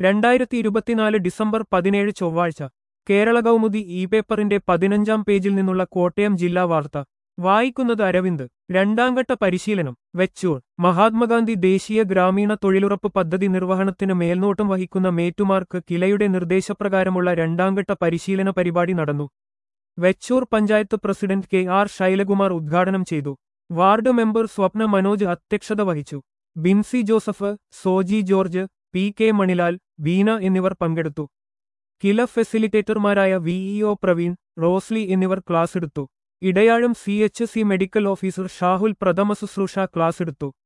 രണ്ടായിരത്തി ഇരുപത്തിനാല് ഡിസംബർ പതിനേഴ് ചൊവ്വാഴ്ച കേരള കൗമുദി ഇ പേപ്പറിന്റെ പതിനഞ്ചാം പേജിൽ നിന്നുള്ള കോട്ടയം ജില്ലാ വാർത്ത വായിക്കുന്നത് അരവിന്ദ് രണ്ടാംഘട്ട പരിശീലനം വെച്ചൂർ മഹാത്മാഗാന്ധി ദേശീയ ഗ്രാമീണ തൊഴിലുറപ്പ് പദ്ധതി നിർവഹണത്തിന് മേൽനോട്ടം വഹിക്കുന്ന മേറ്റുമാർക്ക് കിലയുടെ നിർദ്ദേശപ്രകാരമുള്ള രണ്ടാംഘട്ട പരിശീലന പരിപാടി നടന്നു Vechoor panchayat president K R Shailakumar ഉദ്ഘാടനം ചെയ്തു വാർഡ് മെമ്പർ സ്വപ്ന മനോജ് അധ്യക്ഷത വഹിച്ചു Binsy Joseph Soji George P K Manilal Beena എന്നിവർ പങ്കെടുത്തു കില ഫെസിലിറ്റേറ്റർമാരായ വിഇഒ പ്രവീൺ റോസ്ലി എന്നിവർ ക്ലാസ് എടുത്തു Edayazham C H C medical officer Shahul പ്രഥമ ശുശ്രൂഷ ക്ലാസ് എടുത്തു